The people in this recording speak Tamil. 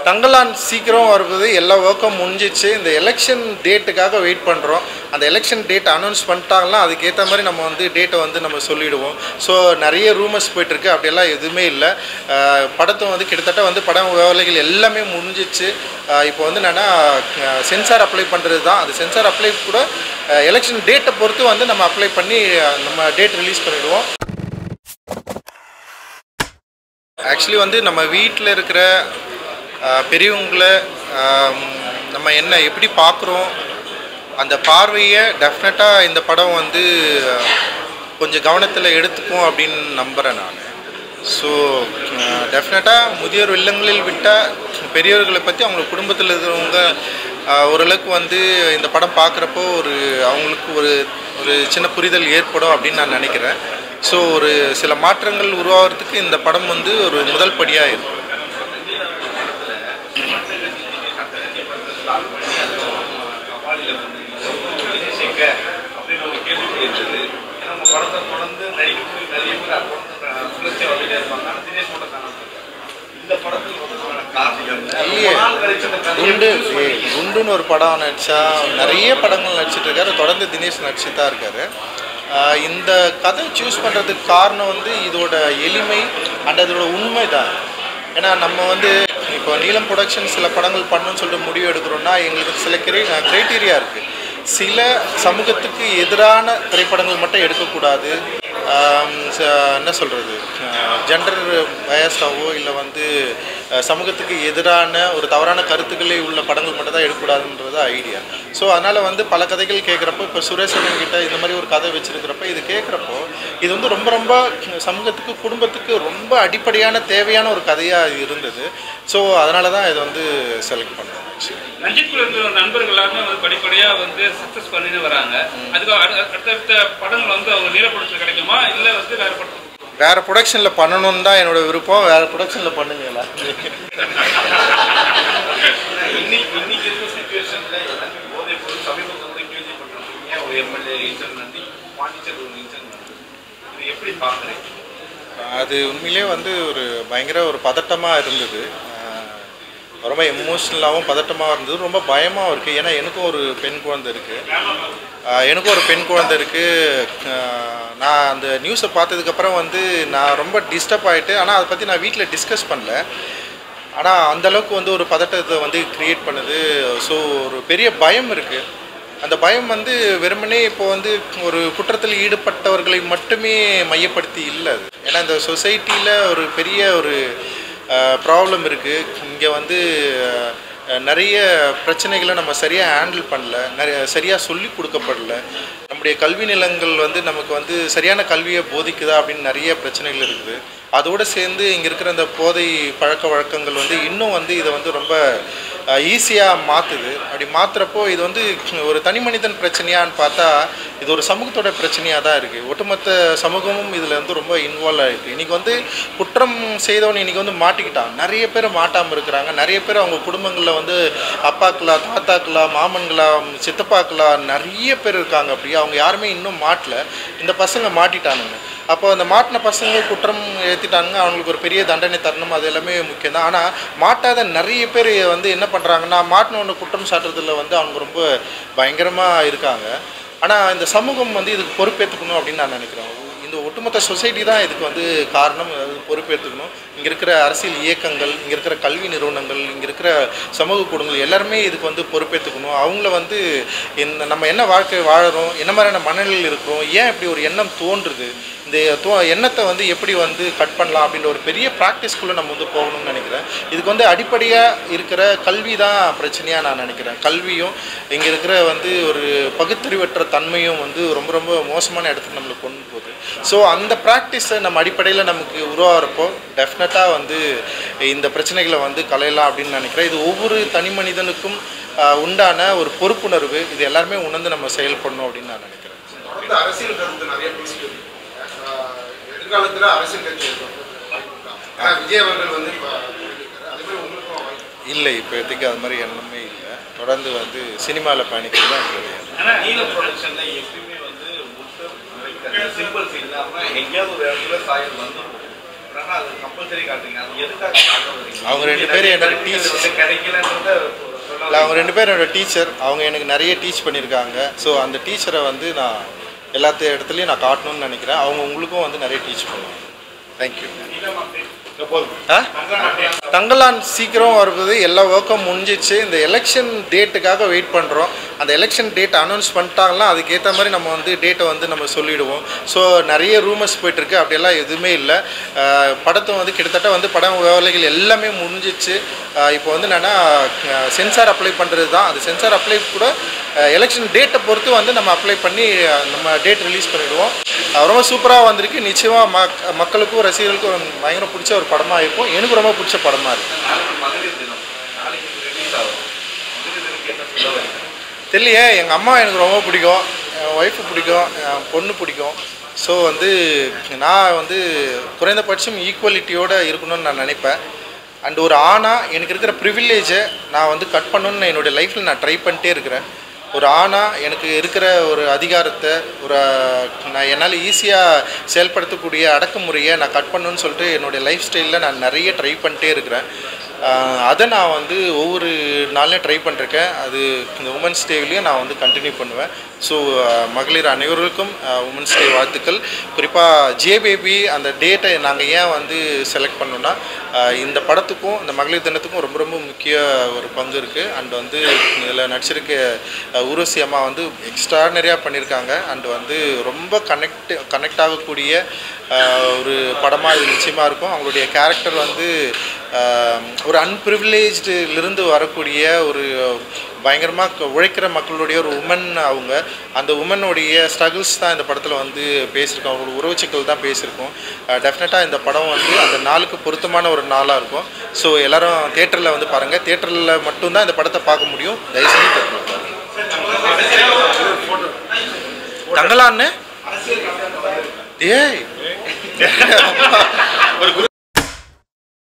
தங்கலான் சீக்கிரம் வருவது எல்லா ஒர்க்கும் முடிஞ்சிச்சு இந்த எலெக்ஷன் டேட்டுக்காக வெயிட் பண்ணுறோம் அந்த எலெக்ஷன் டேட் அனௌன்ஸ் பண்ணிட்டாங்கன்னா அதுக்கேற்ற மாதிரி நம்ம வந்து டேட்டை வந்து நம்ம சொல்லிடுவோம் ஸோ நிறைய ரூமர்ஸ் போயிட்டுருக்கு அப்படியெல்லாம் எதுவுமே இல்லை அஹ் படத்தை வந்து கிட்டத்தட்ட வந்து படம் வேலைகள் எல்லாமே முடிஞ்சிச்சு அஹ் இப்போ வந்து என்னென்னா சென்சார் அப்ளை பண்ணுறது தான் அது சென்சார் அப்ளை கூட எலெக்ஷன் டேட்டை பொறுத்து வந்து நம்ம அப்ளை பண்ணி அஹ் நம்ம டேட் ரிலீஸ் பண்ணிடுவோம் ஆக்சுவலி வந்து நம்ம வீட்டில் இருக்கிற அஹ், பெரியவங்களை ஆம், நம்ம என்ன எப்படி பார்க்குறோம் அந்த பார்வையை டெஃபினட்டாக இந்த படம் வந்து அஹ், கொஞ்சம் கவனத்தில் எடுத்துக்கும் அப்படின்னு நம்புகிறேன் நான் ஸோ டெஃபினட்டாக முதியோர் இல்லங்களில் விட்ட பெரியவர்களை பற்றி அவங்க குடும்பத்தில் இருக்கிறவங்க அஹ், ஓரளவுக்கு வந்து இந்த படம் பார்க்குறப்போ ஒரு அவங்களுக்கு ஒரு ஒரு சின்ன புரிதல் ஏற்படும் அப்படின்னு நான் நினைக்கிறேன் ஸோ ஒரு சில மாற்றங்கள் உருவாகிறதுக்கு இந்த படம் வந்து ஒரு முதல் படியாக இருக்கும் அப்படின்னு ஒரு கேள்வி இருந்தது ஏன்னா நம்ம படத்தை தொடர்ந்து நடிக்கக்கூடிய நிறைய பேர் அது தொடர்ந்து சுழற்சியாக வந்துட்டே இருப்பாங்க ஆனால் தினேஷ் மட்டும் காணாம இருக்காரு. இந்த படத்துக்கு வந்து காரணம் என்ன? இல்லையே. ரொம்ப நாள் கழிச்சு இந்த கதையை குண்டு choose பண்ணி- ஏய், குண்டுன்னு ஒரு படம் நடிச்சா நிறைய படங்கள் நடிச்சிட்டு இருக்காரு தொடர்ந்து தினேஷ் நடிச்சுட்டு தான் இருக்காரு ஆஹ் இந்த கதை சூஸ் பண்ணுறதுக்கு காரணம் வந்து இதோட எளிமை அண்ட் அதோட உண்மை தான் ஏன்னா நம்ம வந்து இப்போ நீலம் ப்ரொடக்ஷன் சில படங்கள் பண்ணணும்னு சொல்லிட்டு முடிவு எடுக்கிறோம்னா எங்களுக்கு சில கிரை க்ரைட்டீரியா இருக்குது சில சமூகத்துக்கு எதிரான திரைப்படங்கள் மட்டும் எடுக்கக்கூடாது ஆம், ச- என்ன சொல்கிறது ஜெண்டர் பயஸாவோ இல்லை வந்து அஹ், சமூகத்துக்கு எதிரான ஒரு தவறான கருத்துக்களை உள்ள படங்கள் மட்டும் தான் எடுக்கக்கூடாதுன்றது ஐடியா ஸோ அதனால் வந்து பல கதைகள் கேட்குறப்போ இப்போ சுரேஷன் கிட்ட இந்த மாதிரி ஒரு கதை வச்சுருக்கிறப்ப இது கேட்குறப்போ இது வந்து ரொம்ப ரொம்ப சமூகத்துக்கு குடும்பத்துக்கு ரொம்ப அடிப்படையான தேவையான ஒரு கதையாக இருந்தது ஸோ அதனால தான் இதை வந்து செலக்ட் பண்ணேன் actually. ரஞ்சித் குல இருந்த நண்பர்கள் எல்லாருமே வந்து படிப்படியா வந்து சக்சஸ் பண்ணிட்டு வராங்க அதுக்கு அடு- அடுத்தடுத்த படங்கள் வந்து அவங்க நீலப்படத்தில் கிடைக்குமா இல்ல வந்து வேற படத்துக்கு வேற ப்ரொடக்ஷனில் பண்ணணும்னு தான் என்னோட விருப்பம் வேற ப்ரொடக்ஷனில் பண்ணுங்களா ஏன்னா இன்னைக்கு இன்னைக்கு இருக்க சுச்சுவேஷன்ல எல்லாமே போதை பொருள் சமீபத்தில் கூட கேள்விப்பட்டிருக்கீங்க ஒரு எம்எல்ஏ இன்சிடென்ட் நடந்து பாண்டிச்சேரி ஒரு இன்சிடென்ட் நடந்து இது எப்படி பார்க்குறீங்க அது உண்மையிலே வந்து ஒரு பயங்கர ஒரு பதட்டமாக இருந்தது ஆஹ் ரொம்ப எமோஷ்னலாகவும் பதட்டமாக இருந்தது ரொம்ப பயமாகவும் இருக்குது ஏன்னா எனக்கும் ஒரு பெண் குழந்தை இருக்குது எனக்கும் ஒரு பெண் குழந்தை இருக்குது நான் அந்த நியூஸை பார்த்ததுக்கப்புறம் வந்து நான் ரொம்ப டிஸ்டர்ப் ஆகிட்டு ஆனால் அதை பற்றி நான் வீட்டில் டிஸ்கஸ் பண்ணல ஆனால் அந்தளவுக்கு வந்து ஒரு பதட்டத்தை வந்து க்ரியேட் பண்ணுது ஸோ ஒரு பெரிய பயம் இருக்குது அந்த பயம் வந்து வெறுமனே இப்போ வந்து ஒரு குற்றத்தில் ஈடுபட்டவர்களை மட்டுமே மையப்படுத்தி இல்லை அது ஏன்னா இந்த சொசைட்டியில் ஒரு பெரிய ஒரு ப்ராப்ளம் இருக்குது இங்கே வந்து அஹ், நிறைய பிரச்சனைகளை நம்ம சரியாக ஹேண்டில் பண்ணல நிறைய சரியாக சொல்லி கொடுக்கப்படல நம்முடைய கல்வி நிலங்கள் வந்து நமக்கு வந்து சரியான கல்வியை போதிக்குதா அப்படின்னு நிறைய பிரச்சனைகள் இருக்குது அதோடு சேர்ந்து இங்கே இருக்கிற அந்த போதை பழக்க வழக்கங்கள் வந்து இன்னும் வந்து இதை வந்து ரொம்ப ஈஸியாக மாற்றுது அப்படி மாற்றுறப்போ இது வந்து ஒரு தனி மனிதன் பிரச்சனையான்னு பார்த்தா இது ஒரு சமூகத்தோட பிரச்சனையாக தான் இருக்குது ஒட்டுமொத்த சமூகமும் இதில் வந்து ரொம்ப இன்வால்வ் ஆகிருக்கு இன்றைக்கி வந்து குற்றம் செய்தவன் இன்றைக்கி வந்து மாட்டிக்கிட்டான் நிறைய பேர் மாட்டாமல் இருக்கிறாங்க நிறைய பேர் அவங்க குடும்பங்களில் வந்து அப்பாக்களா தாத்தாக்களா மாமன்களா சித்தப்பாக்களா நிறைய பேர் இருக்காங்க அப்படி அவங்க யாருமே இன்னும் மாட்டல இந்த பசங்க மாட்டிட்டானுங்க அப்போ அந்த மாட்டின பசங்க குற்றம் ஏற்றிட்டானுங்க அவங்களுக்கு ஒரு பெரிய தண்டனை தரணும் அது எல்லாமே முக்கியம் தான் ஆனால் மாட்டாத நிறைய பேர் வந்து என்ன பண்ணுறாங்கன்னா மாட்டினவனை குற்றம் சாட்டுறதுல வந்து அவங்க ரொம்ப பயங்கரமாக இருக்காங்க ஆனால் இந்த சமூகம் வந்து இதுக்கு பொறுப்பேற்றுக்கணும் அப்படின்னு நான் நினைக்கிறேன் இந்த ஒட்டுமொத்த சொசைட்டி தான் இதுக்கு வந்து காரணம் அது பொறுப்பேற்றுக்கணும் இங்கே இருக்கிற அரசியல் இயக்கங்கள் இங்கே இருக்கிற கல்வி நிறுவனங்கள் இங்கே இருக்கிற சமூக குடும்பங்கள் எல்லாருமே இதுக்கு வந்து பொறுப்பேற்றுக்கணும் அவங்கள வந்து இந்த நம்ம என்ன வாழ்க்கை வாழறோம் என்ன மாதிரியான மனநிலையில் இருக்கிறோம் ஏன் இப்படி ஒரு எண்ணம் தோன்றுது இந்த தோ எண்ணத்தை வந்து எப்படி வந்து கட் பண்ணலாம் அப்படின்ற ஒரு பெரிய ப்ராக்டிஸ்க்குள்ளே நம்ம வந்து போகணும்னு நினைக்கிறேன் இதுக்கு வந்து அடிப்படையாக இருக்கிற கல்வி தான் பிரச்சனையாக நான் நினைக்கிறேன் கல்வியும் இங்கே இருக்கிற வந்து ஒரு பகுத்தறிவற்ற தன்மையும் வந்து ரொம்ப ரொம்ப மோசமான இடத்துக்கு நம்மளை கொண்டு போகுது ஸோ அந்த ப்ராக்டிஸை நம்ம அடிப்படையில் நமக்கு உருவாகிறப்போ டெஃபினட்டாக வந்து இந்த பிரச்சனைகளை வந்து களையலாம் அப்படின்னு நினைக்கிறேன் இது ஒவ்வொரு தனி மனிதனுக்கும் ஆஹ், உண்டான ஒரு பொறுப்புணர்வு இது எல்லாருமே உணர்ந்து நம்ம செயல்படணும் அப்படின்னு நான் நினைக்கிறேன் தொடர்ந்து அரசியல் கருத்து நிறைய பேசிட்டு இருக்கீங்க ஆஹ் எதிர்காலத்துல அரசியல் கட்சி இருக்கும் ஏன்னா விஜய் அவர்கள் வந்து இப்போ சொல்லியிருக்காரு. அதே மாதிரி உங்களுக்கும் வாய்ப்பு இல்லை இப்போதைக்கு அது மாதிரி எண்ணமே இல்லை தொடர்ந்து வந்து சினிமாவில் பயணிக்கிறது தான் கிடையாது ஆனா நீல ப்ரொடக்ஷன்ல எப்பயுமே வந்து முட்டை சிம்பிள்ஸ் இல்லாம எங்கேயாவது ஒரு இடத்துல சாயல் வந்துடும் காட்டுறாங்க அது கம்பல்சரி காட்டுறீங்க அது எதுக்காக காட்ட வரீங்க அவங்க ரெண்டு பேரும் எனக்கு கருவிகள் teach- வந்து கிடைக்கலன்றத சொல்ல இல்லை அவங்க ரெண்டு பேரும் என்னோட டீச்சர் அவங்க எனக்கு நிறைய டீச் பண்ணியிருக்காங்க ஸோ அந்த டீச்சரை வந்து நான் எல்லாத்த இடத்துலையும் நான் காட்டணும்னு நினைக்கிறேன் அவங்க உங்களுக்கும் வந்து நிறைய டீச் பண்ணுவாங்க தேங்க்யூ ஆ தங்கலான் சீக்கிரம் வருவது எல்லா ஒர்க்கும் முடிஞ்சிச்சு இந்த எலெக்ஷன் டேட்டுக்காக வெயிட் பண்ணுறோம் அந்த எலெக்ஷன் டேட் அனௌன்ஸ் பண்ணிட்டாங்கன்னா அதுக்கேற்ற மாதிரி நம்ம வந்து டேட்டை வந்து நம்ம சொல்லிடுவோம் ஸோ நிறைய ரூமர்ஸ் போயிட்டுருக்கு அப்படியெல்லாம் எதுவுமே இல்லை அஹ் படத்தை வந்து கிட்டத்தட்ட வந்து படம் வேலைகள் எல்லாமே முடிஞ்சிச்சு அஹ் இப்போ வந்து என்னென்னா சென்சார் அப்ளை பண்ணுறது தான் அது சென்சார் அப்ளை கூட எலெக்ஷன் டேட்டை பொறுத்து வந்து நம்ம அப்ளை பண்ணி அஹ் நம்ம டேட் ரிலீஸ் பண்ணிடுவோம் அஹ் ரொம்ப சூப்பராக வந்திருக்கு நிச்சயமாக மக் மக்களுக்கும் ரசிகர்களுக்கும் பயங்கர பிடிச்ச ஒரு படமாக இருக்கும் எனக்கு ரொம்ப பிடிச்ச படமாக இருக்குது நாளைக்கு மகளிர் தினம் நாளைக்கு ரிலீஸ் ஆகும் மகளிர் தினத்துக்கு என்ன சொல்ல வரீங்க தெரியலையே எங்கள் அம்மா எனக்கு ரொம்ப பிடிக்கும் என் ஒய்ஃபு பிடிக்கும் என் பொண்ணு பிடிக்கும் ஸோ வந்து நான் வந்து குறைந்தபட்சம் ஈக்குவலிட்டியோடு இருக்கணும்னு நான் நினைப்பேன் அண்ட் ஒரு ஆணா எனக்கு இருக்கிற ப்ரிவில்லேஜை நான் வந்து கட் பண்ணணும்னு என்னுடைய லைஃப்பில் நான் ட்ரை பண்ணிட்டே இருக்கிறேன் ஒரு ஆணா எனக்கு இருக்கிற ஒரு அதிகாரத்தை ஒரு நான் என்னால் ஈஸியாக செயல்படுத்தக்கூடிய அடக்குமுறையை நான் கட் பண்ணணும்னு சொல்லிட்டு என்னுடைய லைஃப் ஸ்டைலில் நான் நிறைய ட்ரை பண்ணிட்டே இருக்கிறேன் ஆஹ் அதை நான் வந்து ஒவ்வொரு நாள்லையும் ட்ரை பண்ணிருக்கேன் அது இந்த உமன்ஸ் டேவிலையும் நான் வந்து கண்டினியூ பண்ணுவேன் ஸோ மகளிர் அனைவருக்கும் உமன்ஸ் டே வாழ்த்துக்கள் குறிப்பாக ஜே பேபி அந்த டேட்டை நாங்கள் ஏன் வந்து செலக்ட் பண்ணோன்னா ஆஹ் இந்த படத்துக்கும் இந்த மகளிர் தினத்துக்கும் ரொம்ப ரொம்ப முக்கிய ஒரு பங்கு இருக்குது அண்ட் வந்து இதில் நடிச்சிருக்க ஆஹ் ஊர்வசி அம்மா வந்து எக்ஸ்ட்ரானரியாக பண்ணியிருக்காங்க அண்ட் வந்து ரொம்ப கனெக்ட் கனெக்ட் ஆகக்கூடிய ஆஹ் ஒரு படமாக இது நிச்சயமாக இருக்கும் அவங்களுடைய கேரக்டர் வந்து ஆஹ் ஒரு அன்பிரிவிலேஜ்டிலிருந்து வரக்கூடிய ஒரு பயங்கரமாக உழைக்கிற மக்களுடைய ஒரு உமன் அவங்க அந்த உமனுடைய ஸ்ட்ரகிள்ஸ் தான் இந்த படத்தில் வந்து பேசியிருக்கோம் அவங்களோட உறவுச்சிக்கல் தான் பேசியிருக்கோம் டெஃபினட்டாக இந்த படம் வந்து அந்த நாளுக்கு பொருத்தமான ஒரு நாளாக இருக்கும் ஸோ எல்லாரும் தேட்டரில் வந்து பாருங்கள் தேட்டரில் மட்டும்தான் இந்த படத்தை பார்க்க முடியும் தயவுசெய்து தேட்டரில் பாருங்கள் தங்கலான்னு ஏய் ஒரு குரு